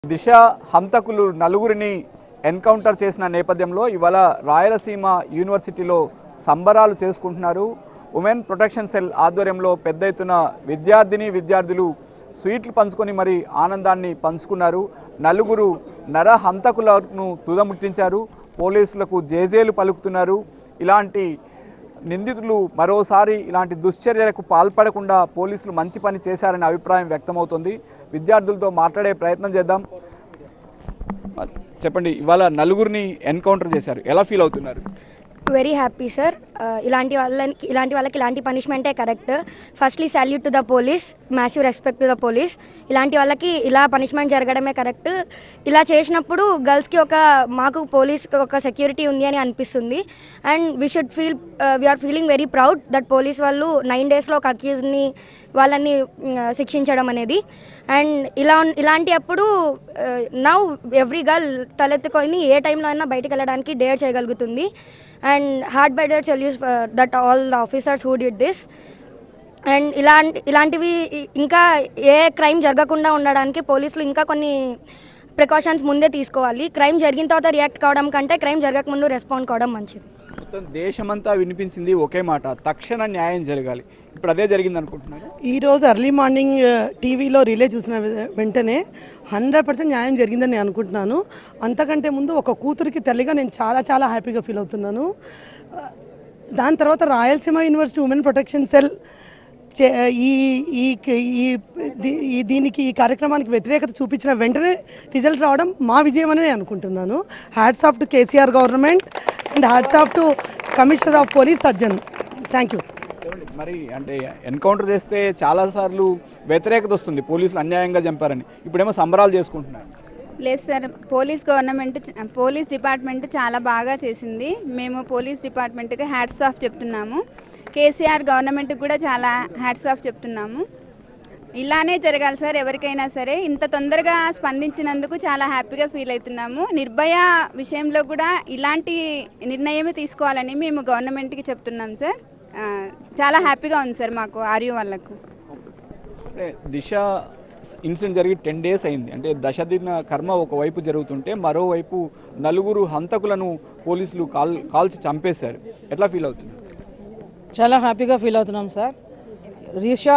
దిశ హంతకులు నలుగురిని ఎన్కౌంటర్ చేసిన నేపథ్యంలో ఇవాళ రాయలసీమ యూనివర్సిటీలో సంబరాలు చేసుకుంటున్నారు ఉమెన్ ప్రొటెక్షన్ సెల్ ఆధ్వర్యంలో పెద్ద ఎత్తున విద్యార్థిని విద్యార్థులు స్వీట్లు పంచుకొని మరి ఆనందాన్ని పంచుకున్నారు నలుగురు నర హంతకులను తుదముట్టించారు పోలీసులకు జేజేలు పలుకుతున్నారు ఇలాంటి నిందితులు మరోసారి ఇలాంటి దుశ్చర్యలకు పాల్పడకుండా పోలీసులు మంచి పని చేశారనే అభిప్రాయం వ్యక్తమవుతోంది విద్యార్థులతో మాట్లాడే ప్రయత్నం చేద్దాం చెప్పండి ఇవాళ నలుగురిని ఎన్కౌంటర్ చేశారు ఎలా ఫీల్ అవుతున్నారు వెరీ హ్యాపీ సార్ ఇలాంటి వాళ్ళకి ఇలాంటి వాళ్ళకి ఇలాంటి పనిష్మెంటే correct firstly salute to the police massive respect to the police ఇలాంటి వాళ్ళకి ఇలా పనిష్మెంట్ జరగడమే కరెక్ట్ ఇలా చేసినప్పుడు గర్ల్స్కి ఒక మాకు పోలీస్ ఒక సెక్యూరిటీ ఉంది అని అనిపిస్తుంది and we should feel we're feeling very proud that police వాళ్ళు నైన్ డేస్లో ఒక అక్యూజ్ని వాళ్ళని మ్, శిక్షించడం అనేది అండ్ ఇలా ఉన్- ఇలాంటి అప్పుడు నౌ ఎవ్రీ గర్ల్ తలెత్తుకొని ఏ టైంలో అయినా బయటకు వెళ్ళడానికి డేర్ చేయగలుగుతుంది and hard by dare tell use that all the officers who did this and ఇలాంటి ఇలాంటివి ఇ- ఇంకా ఏ క్రైమ్ జరగకుండా ఉండడానికి పోలీసులు ఇంకా కొన్ని ప్రికాషన్స్ ముందే తీసుకోవాలి క్రైమ్ జరిగిన తర్వాత రియాక్ట్ కావడం కంటే క్రైమ్ జరగకముందు రెస్పాండ్ కావడం మంచిది మొత్తం దేశమంతా వినిపించింది ఒకే మాట తక్షణ న్యాయం జరగాలి ఇప్పుడు అదే జరిగింది అనుకుంటున్నారు ఈరోజు ఎర్లీ మార్నింగ్ ఆ, టీవీలో రిలే చూసిన వె- వెంటనే హండ్రెడ్ పర్సెంట్ న్యాయం జరిగిందని నేను అనుకుంటున్నాను అంతకంటే ముందు ఒక కూతురికి తల్లిగా నేను చాలా చాలా హ్యాపీగా ఫీల్ అవుతున్నాను ఆ, దాని తర్వాత Rayalaseema university women protection cell చే- ఈ ఈ ఈ దీ- ఈ దీనికి ఈ కార్యక్రమానికి వ్యతిరేకత చూపించిన వెంటనే రిజల్ట్ రావడం మా విజయం అని నేను అనుకుంటున్నాను hats off to KCR government and hats off to commissioner of police Sajjan thank you మరి అంటే ఎన్కౌంటర్ చేస్తే చాలాసార్లు వ్యతిరేకత వస్తుంది పోలీసులు అన్యాయంగా చంపారని ఇప్పుడేమో సంబరాలు చేసుకుంటున్నారు లేదు సార్ పోలీస్ గవర్నమెంట్ చ- పోలీస్ డిపార్ట్మెంట్ చాలా బాగా చేసింది మేము పోలీస్ డిపార్ట్మెంట్కి హ్యాట్స్ ఆఫ్ చెప్తున్నాము కేసీఆర్ గవర్నమెంట్కి కూడా చాలా హ్యాట్స్ ఆఫ్ చెప్తున్నాము ఇలానే జరగాలి సార్ ఎవరికైనా సరే ఇంత తొందరగా స్పందించినందుకు చాలా హ్యాపీగా ఫీల్ అవుతున్నాము నిర్భయ విషయంలో కూడా ఇలాంటి నిర్ణయమే తీసుకోవాలని మేము గవర్నమెంట్కి చెప్తున్నాం సార్ ఆ, చాలా హ్యాపీగా ఉంది సార్ మాకు ఆర్యూ వాళ్ళకు అంటే దిశ ఇన్సిడెంట్ జరిగి టెన్ డేస్ అయింది అంటే దశదిన కర్మ ఒకవైపు జరుగుతుంటే మరోవైపు నలుగురు హంతకులను పోలీసులు కాల్ కాల్చి చంపేశారు ఎట్లా ఫీల్ అవుతుంది చాలా హ్యాపీగా ఫీల్ అవుతున్నాం సార్ రీషా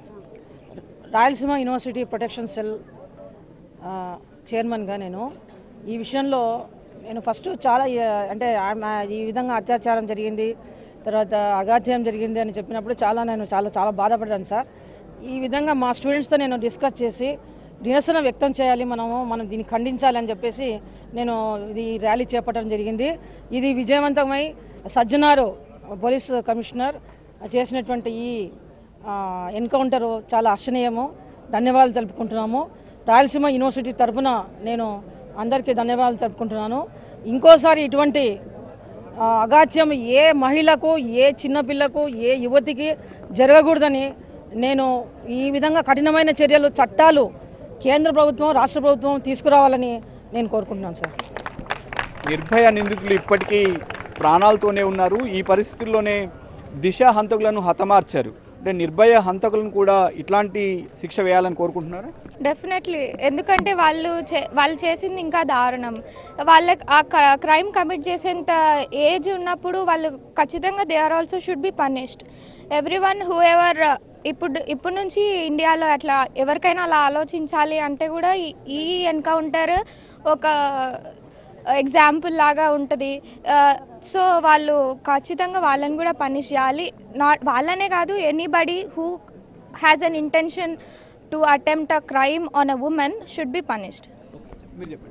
రాయలసీమ యూనివర్సిటీ ప్రొటెక్షన్ సెల్ ఆ, చైర్మన్గా నేను ఈ విషయంలో నేను ఫస్ట్ చాలా ఆ, అంటే ఆమె ఈ విధంగా అత్యాచారం జరిగింది తర్వాత అగాధ్యం జరిగింది అని చెప్పినప్పుడు చాలా నేను చాలా చాలా బాధపడ్డాను సార్ ఈ విధంగా మా స్టూడెంట్స్తో నేను డిస్కస్ చేసి నిరసన వ్యక్తం చేయాలి మనము మనం దీన్ని ఖండించాలి అని చెప్పేసి నేను ఇది ర్యాలీ చేపట్టడం జరిగింది ఇది విజయవంతమై సజ్జనారు పోలీస్ కమిషనర్ చేసినటువంటి ఈ ఆ, ఎన్కౌంటరు చాలా హర్షణీయము ధన్యవాదాలు తెలుపుకుంటున్నాము రాయలసీమ యూనివర్సిటీ తరఫున నేను అందరికీ ధన్యవాదాలు తెలుపుకుంటున్నాను ఇంకోసారి ఇటువంటి ఆ, అగాత్యం ఏ మహిళకు ఏ చిన్నపిల్లకు ఏ యువతికి జరగకూడదని నేను ఈ విధంగా కఠినమైన చర్యలు చట్టాలు కేంద్ర ప్రభుత్వం రాష్ట్ర ప్రభుత్వం తీసుకురావాలని నేను కోరుకుంటున్నాను సార్ నిర్భయ నిందితులు ఇప్పటికీ ప్రాణాలతోనే ఉన్నారు ఈ పరిస్థితుల్లోనే దిశ హంతకులను హతమార్చారు అంటే నిర్భయ హంతకులను కూడా ఇట్లాంటి శిక్ష వేయాలని కోరుకుంటున్నారా డెఫినెట్లీ ఎందుకంటే వాళ్ళు చే వాళ్ళు చేసింది ఇంకా దారుణం వాళ్ళకి ఆ క్రైమ్ కమిట్ చేసేంత ఏజ్ ఉన్నప్పుడు వాళ్ళు ఖచ్చితంగా they are also should be punished everyone whoever ఇప్పుడు ఇప్పుడు నుంచి ఇండియాలో అట్లా ఎవరికైనా అలా ఆలోచించాలి అంటే కూడా ఈ- ఈ ఎన్కౌంటర్ ఒక ఎగ్జాంపుల్ లాగా ఉంటుంది సో వాళ్ళు ఖచ్చితంగా వాళ్ళని కూడా పనిష్ చేయాలి నాట్ వాళ్ళనే కాదు anybody who has an intention to attempt a crime on a women should be punished మీరు చెప్పండి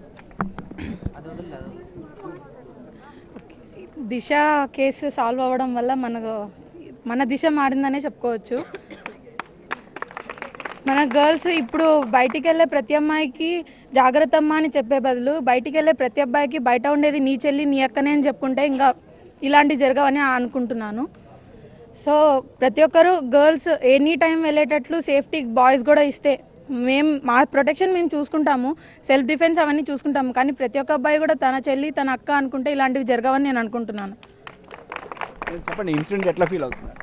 దిశ కేసు సాల్వ్ అవ్వడం వల్ల మనకు మన దిశ మారిందనే చెప్పుకోవచ్చు మన గర్ల్స్ ఇప్పుడు బయటికి వెళ్ళే ప్రతి అమ్మాయికి జాగ్రత్త అమ్మ అని చెప్పే బదులు బయటికి వెళ్ళే ప్రతి అబ్బాయికి బయట ఉండేది నీ చెల్లి నీ అక్కనే అని చెప్పుకుంటే ఇంకా ఇలాంటివి జరగవని అనుకుంటున్నాను సో ప్రతి ఒక్కరు గర్ల్స్ ఎనీ టైం వెళ్ళేటట్లు సేఫ్టీ బాయ్స్ కూడా ఇస్తే మేము మా ప్రొటెక్షన్ మేము చూసుకుంటాము సెల్ఫ్ డిఫెన్స్ అవన్నీ చూసుకుంటాము కానీ ప్రతి ఒక్క అబ్బాయి కూడా తన చెల్లి తన అక్క అనుకుంటే ఇలాంటివి జరగవని నేను అనుకుంటున్నాను చెప్పండి ఇన్సిడెంట్ ఎట్లా ఫీల్ అవుతున్నారు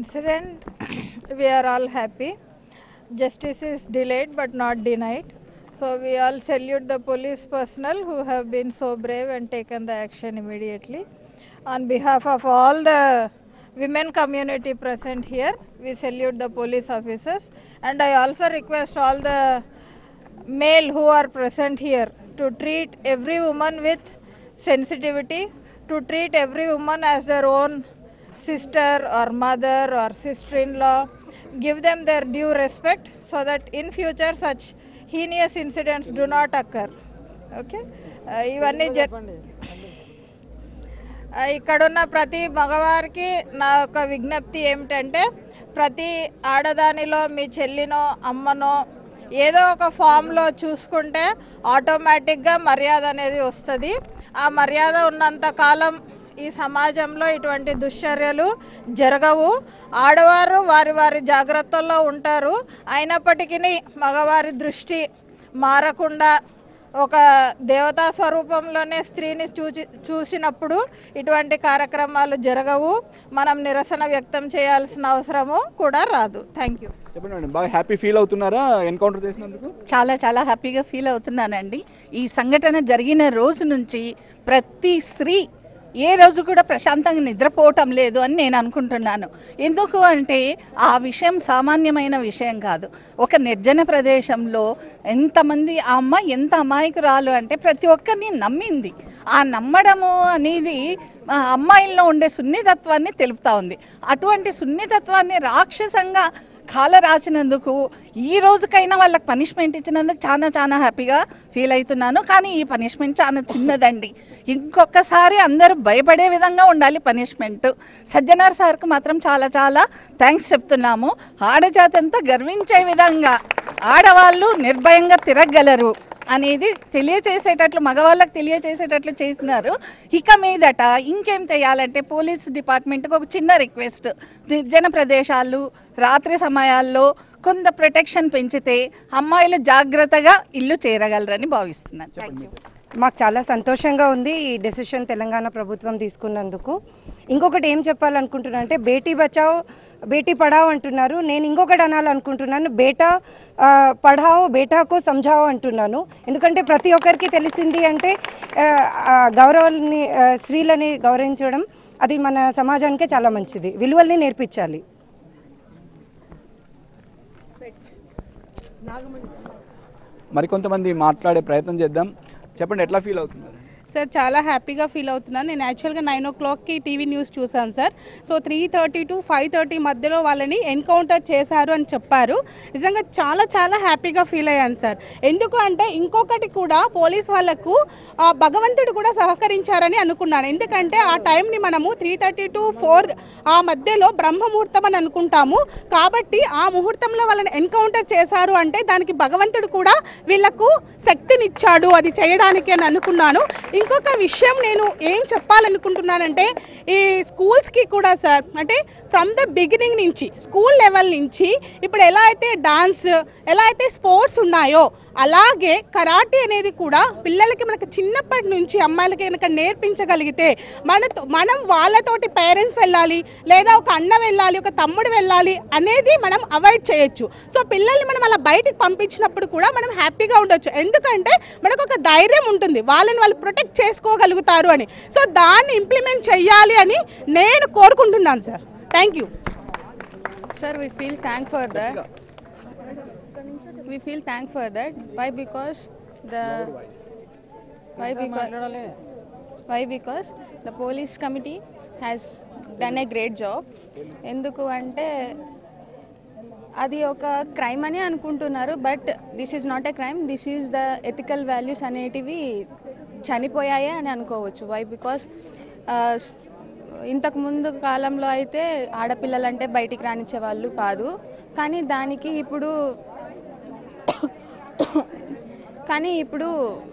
incident we are all happy justice is delayed but not denied So we all salute the police personnel who have been so brave and taken the action immediately. On behalf of all the women community present here, we salute the police officers. And I also request all the male who are present here to treat every woman with sensitivity, to treat every woman as their own sister or mother or sister-in-law. Give them their due respect so that in future such heinous incidents do not occur. Okay? Uh, ఇవన్నీ జ ఆ, ఇక్కడున్న ప్రతి మగవారికి నా యొక్క విజ్ఞప్తి ఏమిటంటే ప్రతి ఆడదానిలో మీ చెల్లినో అమ్మనో ఏదో ఒక ఫామ్లో చూసుకుంటే ఆటోమేటిక్గా మర్యాద అనేది వస్తుంది ఆ మర్యాద ఉన్నంత కాలం ఈ సమాజంలో ఇటువంటి దుశ్చర్యలు జరగవు ఆడవారు వారి వారి జాగ్రత్తల్లో ఉంటారు అయినప్పటికీ మగవారి దృష్టి మారకుండా ఒక దేవతా స్వరూపంలోనే స్త్రీని చూచి చూసినప్పుడు ఇటువంటి కార్యక్రమాలు జరగవు మనం నిరసన వ్యక్తం చేయాల్సిన అవసరము కూడా రాదు థ్యాంక్ యూ చెప్పండి మేడం బాగా హ్యాపీ ఫీల్ అవుతున్నారా ఎన్కౌంటర్ చేసినందుకు చాలా చాలా హ్యాపీగా ఫీల్ అవుతున్నానండి ఈ సంఘటన జరిగిన రోజు నుంచి ప్రతి స్త్రీ ఏ రోజు కూడా ప్రశాంతంగా నిద్రపోవటం లేదు అని నేను అనుకుంటున్నాను ఎందుకు అంటే ఆ విషయం సామాన్యమైన విషయం కాదు ఒక నిర్జన ప్రదేశంలో ఎంతమంది ఆ అమ్మ ఎంత అమాయకురాలు అంటే ప్రతి ఒక్కరిని నమ్మింది ఆ నమ్మడము అనేది ఆ అమ్మాయిల్లో ఉండే సున్నితత్వాన్ని తెలుపుతా ఉంది అటువంటి సున్నితత్వాన్ని రాక్షసంగా కాల రాచినందుకు ఈ రోజుకైనా వాళ్ళకి పనిష్మెంట్ ఇచ్చినందుకు చాలా చాలా హ్యాపీగా ఫీల్ అవుతున్నాను కానీ ఈ పనిష్మెంట్ చాలా చిన్నదండి ఇంకొకసారి అందరూ భయపడే విధంగా ఉండాలి పనిష్మెంట్ సజ్జనార్ సార్కి మాత్రం చాలా చాలా థ్యాంక్స్ చెప్తున్నాము ఆడజాతంతా గర్వించే విధంగా ఆడవాళ్ళు నిర్భయంగా తిరగలరు అనేది తెలియచేసేటట్లు మగవాళ్ళకి తెలియచేసేటట్లు చేసినారు ఇక మీదట ఇంకేం చేయాలంటే పోలీస్ డిపార్ట్మెంట్కి ఒక చిన్న రిక్వెస్ట్ నిర్జన ప్రదేశాలు రాత్రి సమయాల్లో కొంత ప్రొటెక్షన్ పెంచితే అమ్మాయిలు జాగ్రత్తగా ఇల్లు చేరగలరని భావిస్తున్నాను థ్యాంక్ యూ మాకు చాలా సంతోషంగా ఉంది ఈ డెసిషన్ తెలంగాణ ప్రభుత్వం తీసుకున్నందుకు ఇంకొకటి ఏం చెప్పాలనుకుంటున్నా అంటే బేటీ బచావ్ బేటీ పడావ్ అంటున్నారు నేను ఇంకొకటి అనాలనుకుంటున్నాను బేటా ఆ, పఢావో బేటాకో సంజావో అంటున్నాను ఎందుకంటే ప్రతి ఒక్కరికి తెలిసింది అంటే ఆ, ఆ, గౌరవాలని ఆ, స్త్రీలని గౌరవించడం అది మన సమాజానికే చాలా మంచిది విలువల్ని నేర్పించాలి మరికొంతమంది మాట్లాడే ప్రయత్నం చేద్దాం చెప్పండి ఎట్లా ఫీల్ అవుతున్నారు సార్ చాలా హ్యాపీగా ఫీల్ అవుతున్నాను నేను యాక్చువల్గా నైన్ ఓ క్లాక్కి టీవీ న్యూస్ చూశాను sir so three thirty to five thirty మధ్యలో వాళ్ళని ఎన్కౌంటర్ చేశారు అని చెప్పారు నిజంగా చాలా చాలా హ్యాపీగా ఫీల్ అయ్యాను సార్ ఎందుకు అంటే ఇంకొకటి కూడా పోలీస్ వాళ్ళకు ఆ, భగవంతుడు కూడా సహకరించారని అనుకున్నాను ఎందుకంటే ఆ టైంని మనము త్రీ థర్టీ టు ఫోర్ ఆ మధ్యలో బ్రహ్మముహూర్తం అని అనుకుంటాము కాబట్టి ఆ ముహూర్తంలో వాళ్ళని ఎన్కౌంటర్ చేశారు అంటే దానికి భగవంతుడు కూడా వీళ్ళకు శక్తినిచ్చాడు అది చేయడానికి అని అనుకున్నాను ఇంకొక విషయం నేను ఏం చెప్పాలనుకుంటున్నానంటే ఈ స్కూల్స్కి కూడా సార్ అంటే ఫ్రమ్ ద బిగినింగ్ నుంచి స్కూల్ లెవెల్ నుంచి ఇప్పుడు ఎలా అయితే డాన్స్ ఎలా అయితే స్పోర్ట్స్ ఉన్నాయో అలాగే కరాటే అనేది కూడా పిల్లలకి మనకి చిన్నప్పటి నుంచి అమ్మాయిలకి కనుక నేర్పించగలిగితే మనతో మనం వాళ్ళతోటి పేరెంట్స్ వెళ్ళాలి లేదా ఒక అన్న వెళ్ళాలి ఒక తమ్ముడు వెళ్ళాలి అనేది మనం అవాయిడ్ చేయొచ్చు సో పిల్లల్ని మనం అలా బయటికి పంపించినప్పుడు కూడా మనం హ్యాపీగా ఉండొచ్చు ఎందుకంటే మనకు ఒక ధైర్యం ఉంటుంది వాళ్ళని వాళ్ళు ప్రొటెక్ట్ చేసుకోగలుగుతారు అని సో దాన్ని ఇంప్లిమెంట్ చెయ్యాలి అని నేను కోరుకుంటున్నాను sir thank you Sir, we feel thank for that. We feel thank for that. Why? Because the why because why because the police committee has done a great job. ఎందుకు అంటే అది ఒక crime అని అనుకుంటున్నారు but this is not a crime this is the ethical values అనేటివి చనిపోయాయి అని అనుకోవచ్చు వై బికాస్ ఇంతకు ముందు కాలంలో అయితే ఆడపిల్లలంటే బయటికి రానిచ్చే వాళ్ళు కాదు కానీ దానికి ఇప్పుడు కానీ ఇప్పుడు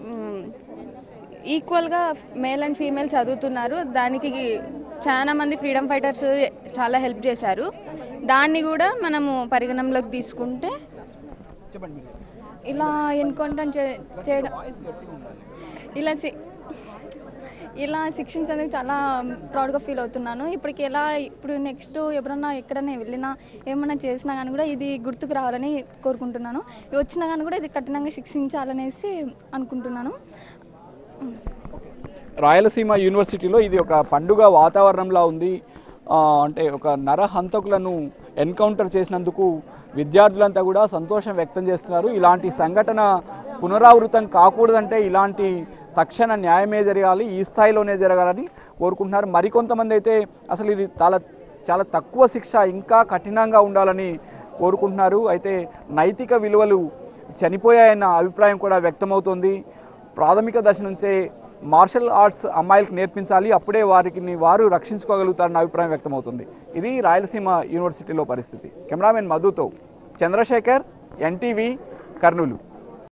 ఈక్వల్గా మేల్ అండ్ ఫీమేల్ చదువుతున్నారు దానికి చాలా మంది ఫ్రీడమ్ ఫైటర్స్ చాలా హెల్ప్ చేశారు దాన్ని కూడా మనము పరిగణనలోకి తీసుకుంటే ఇలా ఎన్కౌంటర్ చే- చేయడం ఇలా సి- ఇలా శిక్షించేందుకు చాలా ప్రౌడ్గా ఫీల్ అవుతున్నాను ఇప్పటికి ఎలా ఇప్పుడు నెక్స్ట్ ఎవరన్నా ఎక్కడైనా వెళ్ళినా ఏమన్నా చేసినా కానీ కూడా ఇది గుర్తుకు రావాలని కోరుకుంటున్నాను వచ్చినా కానీ కూడా ఇది కఠినంగా శిక్షించాలనేసి అనుకుంటున్నాను రాయలసీమ యూనివర్సిటీలో ఇది ఒక పండుగ వాతావరణంలా ఉంది ఆ, అంటే ఒక నరహంతకులను ఎన్కౌంటర్ చేసినందుకు విద్యార్థులంతా కూడా సంతోషం వ్యక్తం చేస్తున్నారు ఇలాంటి సంఘటన పునరావృతం కాకూడదంటే ఇలాంటి తక్షణ న్యాయమే జరగాలి ఈ స్థాయిలోనే జరగాలని కోరుకుంటున్నారు మరికొంతమంది అయితే అసలు ఇది చాలా చాలా తక్కువ శిక్ష ఇంకా కఠినంగా ఉండాలని కోరుకుంటున్నారు అయితే నైతిక విలువలు చనిపోయాయన్న అభిప్రాయం కూడా వ్యక్తమవుతోంది ప్రాథమిక దశ నుంచే మార్షల్ ఆర్ట్స్ అమ్మాయిలకు నేర్పించాలి అప్పుడే వారికి వారు రక్షించుకోగలుగుతారన్న అభిప్రాయం వ్యక్తమవుతుంది ఇది రాయలసీమ యూనివర్సిటీలో పరిస్థితి కెమెరామెన్ మధుతో చంద్రశేఖర్ ఎన్టీవీ కర్నూలు